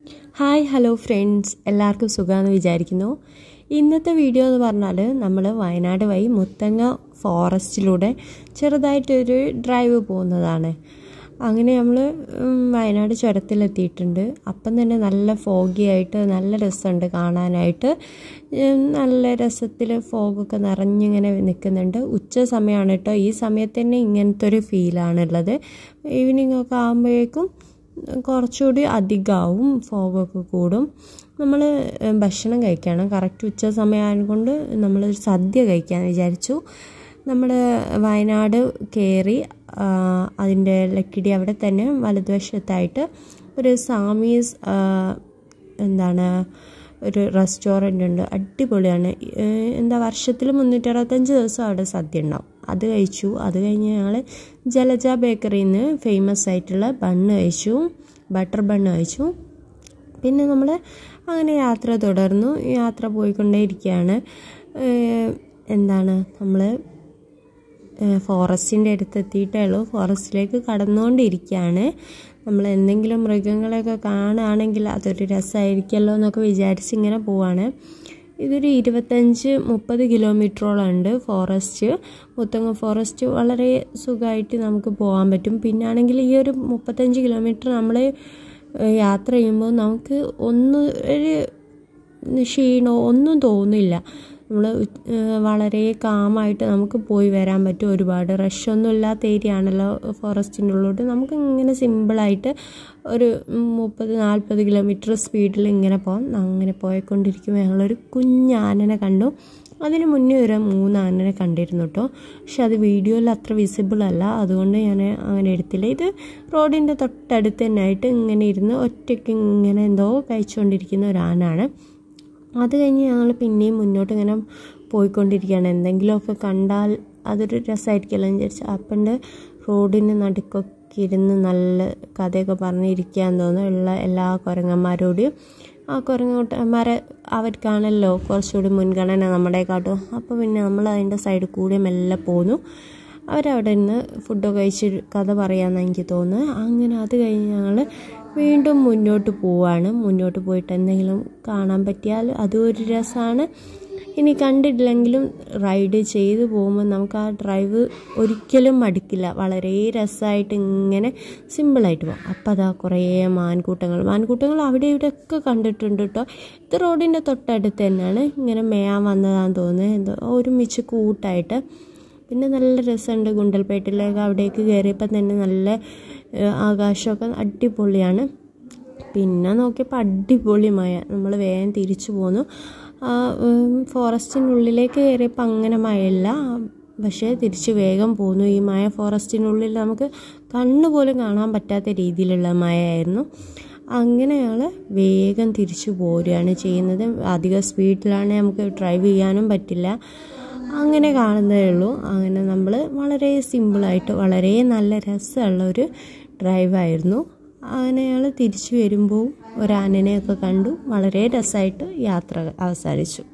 hi hello friends എല്ലാവർക്കും സുഖമാണെന്ന് വിചാരിക്കുന്നു ഇന്നത്തെ വീഡിയോ എന്ന് പറഞ്ഞാൽ നമ്മൾ വയനാട് വഴി മുത്തങ്ങ ഫോറസ്റ്റിലൂടെ ചെറുതായിട്ടൊരു ഡ്രൈവ് പോകുന്നതാണ് അങ്ങനെ നമ്മൾ വയനാട് ചുരത്തിലെത്തിയിട്ടുണ്ട് അപ്പം തന്നെ നല്ല ഫോഗി ആയിട്ട് നല്ല രസമുണ്ട് കാണാനായിട്ട് ഉം, നല്ല രസത്തിൽ ഫോഗൊക്കെ നിറഞ്ഞിങ്ങനെ നിൽക്കുന്നുണ്ട് ഉച്ച സമയമാണ് കേട്ടോ ഈ സമയത്ത് തന്നെ ഇങ്ങനത്തെ ഒരു ഫീലാണുള്ളത് ഈവനിങ് ഒക്കെ ആകുമ്പോഴേക്കും കുറച്ചുകൂടി അധികമാവും ഫോഗൊക്കെ കൂടും നമ്മൾ ഭക്ഷണം കഴിക്കണം കറക്റ്റ് ഉച്ച സമയമായതുകൊണ്ട് നമ്മൾ സദ്യ കഴിക്കാമെന്ന് വിചാരിച്ചു നമ്മൾ വയനാട് കയറി അതിൻ്റെ ലക്കിടി അവിടെ തന്നെ വലതുവശത്തായിട്ട് ഒരു സാമീസ് ആ, എന്താണ് ഒരു റെസ്റ്റോറൻ്റ് ഉണ്ട് അടിപൊളിയാണ് ഏഹ് എന്താ വർഷത്തിൽ മുന്നൂറ്ററുപത്തഞ്ച് ദിവസം അവിടെ സദ്യ ഉണ്ടാവും അത് കഴിച്ചു അത് കഴിഞ്ഞ് ഞങ്ങൾ ജലജ ബേക്കറിയിൽ നിന്ന് ഫേമസ് ആയിട്ടുള്ള ബണ്ണ് കഴിച്ചു ബട്ടർ ബണ്ണ് കഴിച്ചു പിന്നെ നമ്മൾ അങ്ങനെ യാത്ര തുടർന്നു യാത്ര പോയിക്കൊണ്ടേയിരിക്കുകയാണ് ഏഹ് എന്താണ് നമ്മൾ ഫോറസ്റ്റിൻ്റെ അടുത്ത് എത്തിയിട്ടേ ഉള്ളൂ ഫോറസ്റ്റിലേക്ക് കടന്നുകൊണ്ടിരിക്കുകയാണ് നമ്മൾ എന്തെങ്കിലും മൃഗങ്ങളെയൊക്കെ കാണുകയാണെങ്കിൽ അതൊരു രസമായിരിക്കുമല്ലോ എന്നൊക്കെ വിചാരിച്ച് ഇങ്ങനെ പോവാണ് ഇതൊരു ഇരുപത്തഞ്ച് മുപ്പത് കിലോമീറ്ററോളം ഉണ്ട് ഫോറസ്റ്റ് മുത്തങ്ങ ഫോറസ്റ്റ് വളരെ സുഖമായിട്ട് നമുക്ക് പോകാൻ പറ്റും പിന്നാണെങ്കിൽ ഈ ഒരു മുപ്പത്തഞ്ച് കിലോമീറ്റർ നമ്മൾ യാത്ര ചെയ്യുമ്പോൾ നമുക്ക് ഒന്ന് ഒരു ക്ഷീണോ ഒന്നും തോന്നില്ല നമ്മൾ വളരെ കാമായിട്ട് നമുക്ക് പോയി വരാൻ പറ്റും ഒരുപാട് റഷൊന്നും ഇല്ലാത്ത ഏരിയ ആണല്ലോ ഫോറസ്റ്റിൻ്റെ ഉള്ളിലോട്ട് നമുക്ക് ഇങ്ങനെ സിമ്പിളായിട്ട് ഒരു മുപ്പത് നാൽപ്പത് കിലോമീറ്റർ സ്പീഡിൽ ഇങ്ങനെ പോകാം അങ്ങനെ പോയിക്കൊണ്ടിരിക്കുമ്പോൾ ഞങ്ങളൊരു കുഞ്ഞാനനെ കണ്ടു അതിന് മുന്നേ ഒരു മൂന്ന് ആനനെ കണ്ടിരുന്നു കേട്ടോ പക്ഷെ അത് വീഡിയോയിൽ അത്ര വിസിബിൾ അല്ല അതുകൊണ്ട് ഞാൻ അങ്ങനെ എടുത്തില്ല ഇത് റോഡിൻ്റെ തൊട്ടടുത്ത് തന്നെ ആയിട്ട് ഇങ്ങനെ ഇരുന്ന് ഒറ്റയ്ക്ക് ഇങ്ങനെ എന്തോ കഴിച്ചുകൊണ്ടിരിക്കുന്ന ഒരു ആനാണ് അത് കഴിഞ്ഞ് ഞങ്ങൾ പിന്നെയും മുന്നോട്ട് ഇങ്ങനെ പോയിക്കൊണ്ടിരിക്കുകയാണ് എന്തെങ്കിലുമൊക്കെ കണ്ടാൽ അതൊരു രസമായിരിക്കുമല്ലോ എന്ന് വിചാരിച്ചു അപ്പണ്ട് റോഡിന് നടുക്കൊക്കെ ഇരുന്ന് നല്ല കഥയൊക്കെ പറഞ്ഞിരിക്കാൻ തോന്നുന്നു ഉള്ള എല്ലാ കുരങ്ങന്മാരോടും ആ കുരങ്ങന്മാരെ അവർക്കാണല്ലോ കുറച്ചുകൂടി മുൻഗണന നമ്മളെക്കാട്ടും അപ്പോൾ പിന്നെ നമ്മൾ അതിൻ്റെ സൈഡിൽ കൂടി മെല്ലെ പോന്നു അവരവിടെ നിന്ന് ഫുഡൊക്കെ കഴിച്ച് കഥ പറയാമെന്ന് എനിക്ക് തോന്നുന്നു അങ്ങനെ അത് കഴിഞ്ഞ് ഞങ്ങൾ വീണ്ടും മുന്നോട്ട് പോവാണ് മുന്നോട്ട് പോയിട്ട് എന്തെങ്കിലും കാണാൻ പറ്റിയാൽ അതും ഒരു രസമാണ് ഇനി കണ്ടിട്ടില്ലെങ്കിലും റൈഡ് ചെയ്ത് പോകുമ്പോൾ നമുക്ക് ആ ഡ്രൈവ് ഒരിക്കലും മടുക്കില്ല വളരെ രസമായിട്ട് ഇങ്ങനെ സിമ്പിളായിട്ട് പോകും അപ്പം അതാ കുറേ മാൻകൂട്ടങ്ങൾ മാൻകൂട്ടങ്ങൾ അവിടെ ഇവിടെയൊക്കെ കണ്ടിട്ടുണ്ട് കേട്ടോ ഇത് റോഡിൻ്റെ തൊട്ടടുത്ത് തന്നെയാണ് ഇങ്ങനെ മേയാൻ വന്നതാണെന്ന് തോന്നുന്നത് എന്തോ ഒരുമിച്ച് കൂട്ടായിട്ട് പിന്നെ നല്ല രസമുണ്ട് ഗുണ്ടൽപേട്ടിലേക്ക് അവിടേക്ക് കയറിയപ്പോൾ തന്നെ നല്ല ഏഹ്, ആകാശമൊക്കെ അടിപൊളിയാണ് പിന്നെ നോക്കിയപ്പോൾ അടിപൊളി മഴ നമ്മൾ വേഗം തിരിച്ചു പോന്നു ആ, ഉം, ഫോറസ്റ്റിനുള്ളിലേക്ക് കയറിയപ്പോൾ അങ്ങനെ മഴയില്ല പക്ഷേ തിരിച്ച് വേഗം പോന്നു ഈ മഴ ഫോറസ്റ്റിനുള്ളിൽ നമുക്ക് കണ്ണു പോലും കാണാൻ പറ്റാത്ത രീതിയിലുള്ള മഴയായിരുന്നു അങ്ങനെ ഞങ്ങൾ വേഗം തിരിച്ചു പോരുകയാണ് ചെയ്യുന്നത് അധികം സ്പീഡിലാണെങ്കിൽ നമുക്ക് ഡ്രൈവ് ചെയ്യാനും പറ്റില്ല അങ്ങനെ കാണുന്നതേ ഉള്ളൂ അങ്ങനെ നമ്മൾ വളരെ സിമ്പിളായിട്ട് വളരെ നല്ല രസമുള്ള ഒരു ഡ്രൈവായിരുന്നു അങ്ങനെ ഞങ്ങൾ തിരിച്ചു വരുമ്പോൾ ഒരു ആനനെയൊക്കെ കണ്ടു വളരെ രസമായിട്ട് യാത്ര അവസാനിച്ചു